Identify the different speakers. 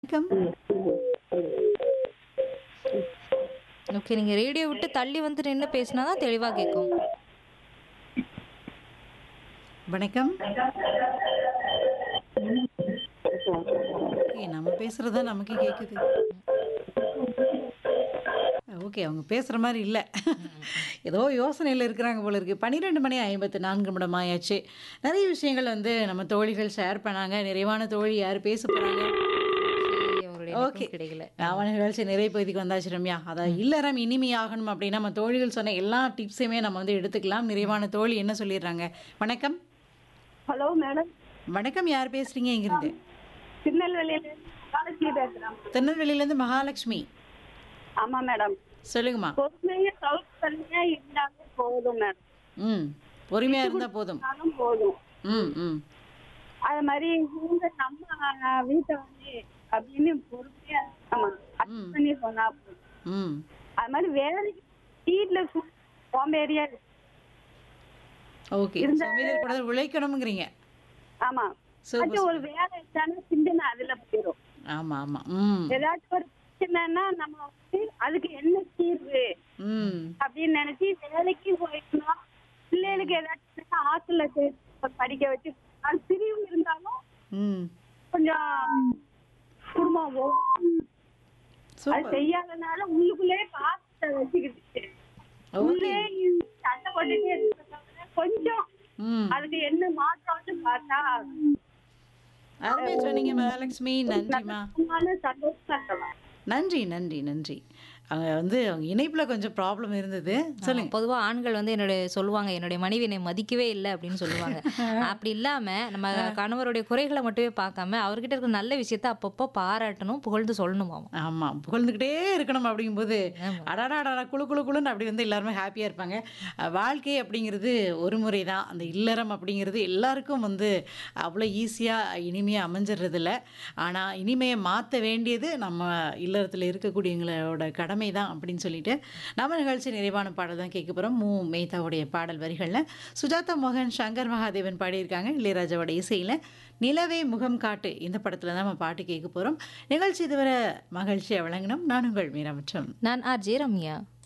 Speaker 1: வணக்கம்
Speaker 2: ஓகே நீங்க ரேடியோ விட்டு தள்ளி வந்து நின்று பேசினா தான் தெளிவா கேட்கும்
Speaker 1: வணக்கம் ஓகே நம்ம பேசுறது தான் நமக்கு கேட்குது ஓகே அவங்க பேசுகிற மாதிரி இல்லை ஏதோ யோசனையில் இருக்கிறாங்க போல இருக்கு பன்னிரெண்டு மணி ஐம்பத்து நான்கு நிமிடம் ஆயாச்சு நிறைய விஷயங்கள் வந்து நம்ம தோழிகள் ஷேர் பண்ணாங்க நிறைவான தோழி யார் பேச போகிறாங்க
Speaker 2: சரி, அவங்களுடைய
Speaker 1: ஓகே
Speaker 2: இணைப்பும் கிடைக்கல
Speaker 1: அவன நிகழ்ச்சி நிறைய பகுதிக்கு வந்தாச்சு ரம்யா அதான் இல்லறம் இனிமையாகணும் அப்படின்னா நம்ம தோழிகள் சொன்ன எல்லா டிப்ஸையுமே நம்ம வந்து எடுத்துக்கலாம் நிறைவான தோழி என்ன சொல்லிடுறாங்க வணக்கம்
Speaker 3: ஹலோ மேடம்
Speaker 1: வணக்கம் யார் பேசுறீங்க இங்கிருந்து
Speaker 3: திருநெல்வேலியில காலேஜ்ல பேசுறேன்
Speaker 1: திருநெல்வேலியிலேருந்து மகாலட்சுமி
Speaker 3: ஆமா மேடம்
Speaker 1: சொல்லுங்கம்மா
Speaker 3: பொறுமையா சௌகரியமா இருந்தாலே போதும் மேடம்
Speaker 1: ம் பொறுமையா இருந்தா போதும்
Speaker 3: இருந்தாலும் போதும்
Speaker 1: ம் ம்
Speaker 3: அது மாதிரி இவங்க நம்ம வீட்டை வந்து அப்படின்னு பொறுமையா ஆமா அட்ஜஸ்ட் பண்ணி சொன்னா போதும்
Speaker 1: ம்
Speaker 3: அது மாதிரி வேலைக்கு வீட்டுல சோம்பேறியா இருக்கு.
Speaker 1: ஓகே சமையல் கூட உழைக்கணுங்கிறீங்க
Speaker 3: ஆமா
Speaker 1: சூப்பர்
Speaker 3: அது ஒரு வேலை வச்சானா சிந்தனை அதுல போயிடும்
Speaker 1: ஆமா ஆமா ம்
Speaker 3: ஏதாச்சும் ஒரு பிரச்சனைன்னா நம்ம வந்து அதுக்கு என்ன தீர்வு
Speaker 1: ம்
Speaker 3: அப்படின்னு நினைச்சு வேலைக்கு போயிடணும் பிள்ளைகளுக்கு ஏதாச்சும் ஹாஸ்டல்ல சேர்த்து படிக்க வச்சு அது பிரிவு இருந்தாலும்
Speaker 1: ம்
Speaker 3: கொஞ்சம் குடும்பம் ஓடும். அது
Speaker 1: சூப்பர்
Speaker 3: செய்யாதனால உள்ளுக்குள்ளே பாசத்தை வச்சுக்கிட்டு
Speaker 1: ஓகே
Speaker 3: உள்ளே சண்டை போட்டுட்டே இருக்கிறதுனால கொஞ்சம்
Speaker 1: ம்
Speaker 3: அதுக்கு என்ன மாற்றம்னு பார்த்தா
Speaker 1: அருமையா சொன்னீங்க மகாலட்சுமி நன்றிம்மா
Speaker 3: சும்மான சந்தோஷமா இருக்கலாம்
Speaker 1: நன்றி நன்றி நன்றி அவங்க வந்து அவங்க இணைப்புல கொஞ்சம் ப்ராப்ளம் இருந்தது சொல்லுங்க
Speaker 2: பொதுவா ஆண்கள் வந்து என்னுடைய சொல்லுவாங்க என்னுடைய மனைவி என்னை மதிக்கவே இல்லை அப்படின்னு சொல்லுவாங்க அப்படி இல்லாம நம்ம கணவருடைய குறைகளை மட்டுமே பார்க்காம அவர்கிட்ட இருக்கிற நல்ல விஷயத்த அப்பப்போ பாராட்டணும் புகழ்ந்து சொல்லணுமாம்
Speaker 1: ஆமா புகழ்ந்துக்கிட்டே இருக்கணும் அப்படிங்கும்போது
Speaker 2: ஆமா.
Speaker 1: அடாடா அடாடா குளு குளு குளுன்னு அப்படி வந்து எல்லாருமே ஹாப்பியாக இருப்பாங்க அஹ் வாழ்க்கை அப்படிங்கிறது ஒரு முறை தான் அந்த இல்லறம் அப்படிங்கிறது எல்லாருக்கும் வந்து அவ்வளோ ஈஸியாக இனிமையாக அமைஞ்சிடுறதில்ல ஆனால் இனிமையை மாற்ற வேண்டியது நம்ம இல்லறத்தில் இருக்கக்கூடியவங்களோட கடமை தான் அப்படின்னு சொல்லிட்டு நம்ம நிகழ்ச்சி நிறைவான பாடல் தான் கேட்க போகிறோம் மு மேத்தாவுடைய பாடல் வரிகளில் சுஜாதா மோகன் சங்கர் மகாதேவன் பாடியிருக்காங்க இளையராஜாவோட இசையில் நிலவே முகம் காட்டு இந்த படத்தில் தான் நம்ம பாட்டு கேட்க போகிறோம் நிகழ்ச்சி இதுவரை மகிழ்ச்சியை வழங்கினோம் நான் உங்கள் மீரா மற்றும்
Speaker 2: நான் ஆர் ஜே ரம்யா